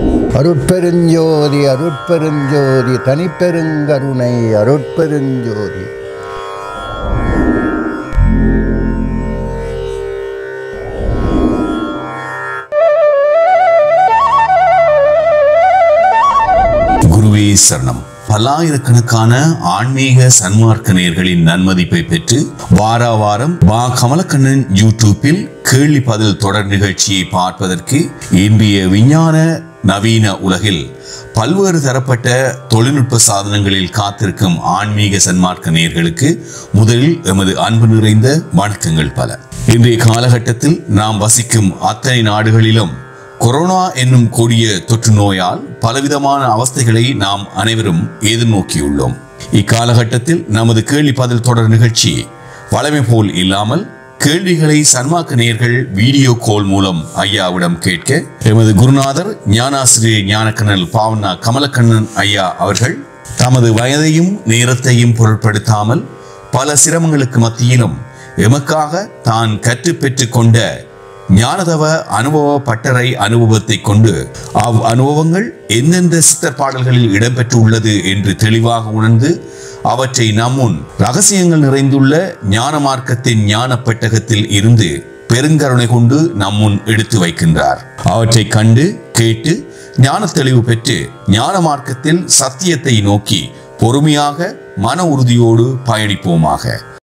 அருட்பெருஞ்சோதி அருட்பெருஞ்சோதி தனிப்பெருங்கருணை அருட்பெருஞ்சோதி குருவே சரணம் பல்லாயிரக்கணக்கான ஆன்மீக சன்மார்க்க நேயர்களின் நன்மதிப்பை பெற்று வார வாரம் வா கமலக்கண்ணன் யூடியூப்பில் கேள்வி பதில் தொடர் நிகழ்ச்சியை பார்ப்பதற்கு இன்றைய விஞ்ஞான நவீன உலகில் பல்வேறு தரப்பட்ட தொழில்நுட்ப சாதனங்களில் காத்திருக்கும் ஆன்மீக சன்மார்க்க நேயர்களுக்கு முதலில் எமது அன்பு நிறைந்த வணக்கங்கள் பல இன்றைய காலகட்டத்தில் நாம் வசிக்கும் அத்தனை நாடுகளிலும் கொரோனா என்னும் கொடிய தொற்று நோயால் பலவிதமான அவஸ்தைகளை நாம் அனைவரும் எதிர்நோக்கியுள்ளோம் இக்காலகட்டத்தில் நமது கேள்வி பதில் தொடர் நிகழ்ச்சி வளமை போல் இல்லாமல் கேள்விகளை சன்மார்க்க நேயர்கள் வீடியோ கால் மூலம் ஐயாவிடம் கேட்க எமது குருநாதர் ஞானாசிரியர் ஞானக்கண்ணல் பாவனா கமலக்கண்ணன் ஐயா அவர்கள் தமது வயதையும் நேரத்தையும் பொருட்படுத்தாமல் பல சிரமங்களுக்கு மத்தியிலும் எமக்காக தான் கற்று பெற்றுக் கொண்ட ஞானதவ அனுபவ பட்டறை அனுபவத்தை கொண்டு அவ் அனுபவங்கள் எந்தெந்த சித்தர் பாடல்களில் இடம்பெற்றுள்ளது என்று தெளிவாக உணர்ந்து அவற்றை நம்முன் ரகசியங்கள் நிறைந்துள்ள ஞான மார்க்கத்தின் ஞான பெட்டகத்தில் இருந்து பெருங்கருணை கொண்டு நம்முன் எடுத்து வைக்கின்றார் அவற்றை கண்டு கேட்டு ஞான தெளிவு பெற்று ஞான மார்க்கத்தில் சத்தியத்தை நோக்கி பொறுமையாக மன உறுதியோடு பயணிப்போமாக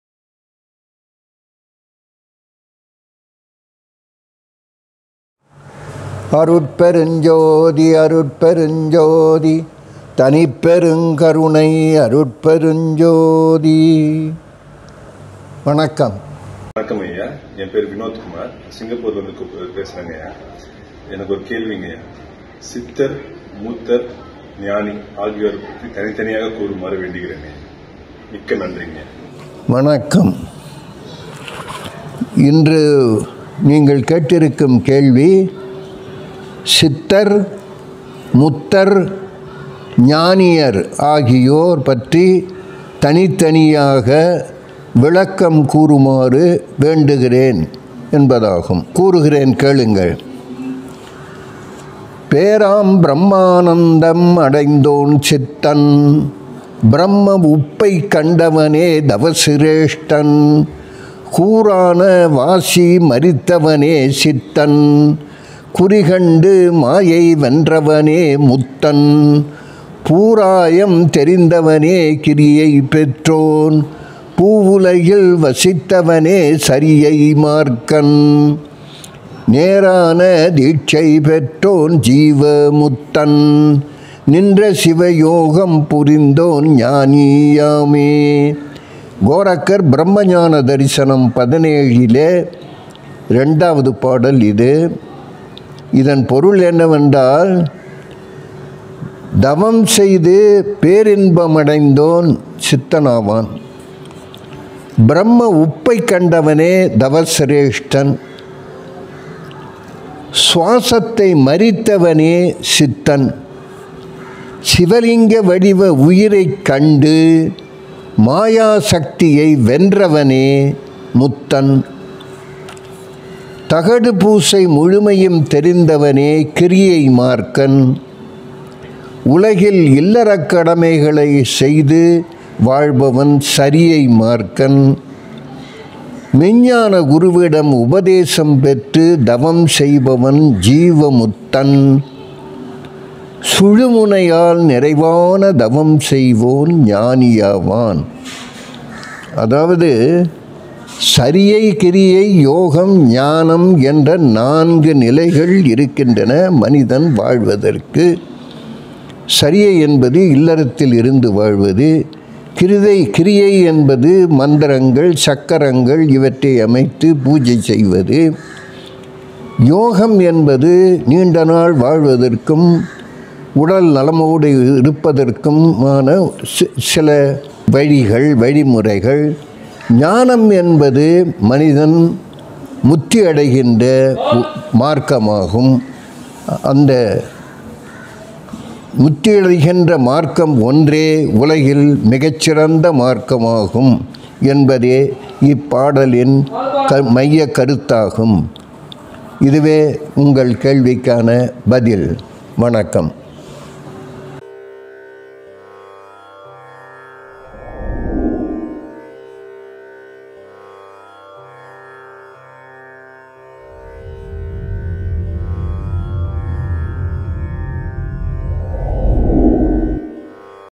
அருட்பெருஞ்சோதி அருட்பெருஞ்சோதி தனிப்பெருங்கருணை அருட்பெருஞ்சோதி வணக்கம் வணக்கம் ஐயா என் பேர் வினோத்குமார் சிங்கப்பூர்ல இருந்து கூப்ப- பேசுறேங்க ஐயா எனக்கு ஒரு கேள்விங்க ஐயா சித்தர் மூத்தர் ஞானி ஆகியோர் பற்றி தனித்தனியாக கூறுமாறு வேண்டுகிறேன் ஐயா. மிக்க நன்றிங்க வணக்கம் இன்று நீங்கள் கேட்டிருக்கும் கேள்வி சித்தர் முத்தர் ஞானியர் ஆகியோர் பற்றி தனித்தனியாக விளக்கம் கூறுமாறு வேண்டுகிறேன் என்பதாகும் கூறுகிறேன் கேளுங்கள் பேராம் பிரம்மானந்தம் அடைந்தோன் சித்தன் பிரம்ம உப்பை கண்டவனே தவசிரேஷ்டன் கூரான வாசி மரித்தவனே சித்தன் குறிகண்டு மாயை வென்றவனே முத்தன் பூராயம் தெரிந்தவனே கிரியை பெற்றோன் பூவுலகில் வசித்தவனே சரியை மார்க்கன் நேரான தீட்சை பெற்றோன் ஜீவமுத்தன் நின்ற சிவயோகம் புரிந்தோன் ஞானியாமே கோரக்கர் பிரம்மஞான தரிசனம் பதினேழிலே ரெண்டாவது பாடல் இது இதன் பொருள் என்னவென்றால் தவம் செய்து பேரின்பமடைந்தோன் சித்தனாவான் பிரம்ம உப்பை கண்டவனே தவசிரேஷ்டன் சுவாசத்தை மறித்தவனே சித்தன் சிவலிங்க வடிவ உயிரைக் கண்டு மாயா சக்தியை வென்றவனே முத்தன் தகடு பூசை முழுமையும் தெரிந்தவனே கிரியை மார்க்கன் உலகில் இல்லறக் கடமைகளை செய்து வாழ்பவன் சரியை மார்க்கன் மெஞ்ஞான குருவிடம் உபதேசம் பெற்று தவம் செய்பவன் ஜீவமுத்தன் சுழுமுனையால் நிறைவான தவம் செய்வோன் ஞானியாவான் அதாவது சரியை கிரியை யோகம் ஞானம் என்ற நான்கு நிலைகள் இருக்கின்றன மனிதன் வாழ்வதற்கு சரியை என்பது இல்லறத்தில் இருந்து வாழ்வது கிருதை கிரியை என்பது மந்திரங்கள் சக்கரங்கள் இவற்றை அமைத்து பூஜை செய்வது யோகம் என்பது நீண்ட நாள் வாழ்வதற்கும் உடல் நலமோடு இருப்பதற்குமான சி- சில வழிகள் வழிமுறைகள் ஞானம் என்பது மனிதன் முத்தி அடைகின்ற உ- மார்க்கமாகும் அந்த முத்தியடைகின்ற மார்க்கம் ஒன்றே உலகில் மிகச்சிறந்த மார்க்கமாகும் என்பதே இப்பாடலின் க மைய கருத்தாகும் இதுவே உங்கள் கேள்விக்கான பதில் வணக்கம்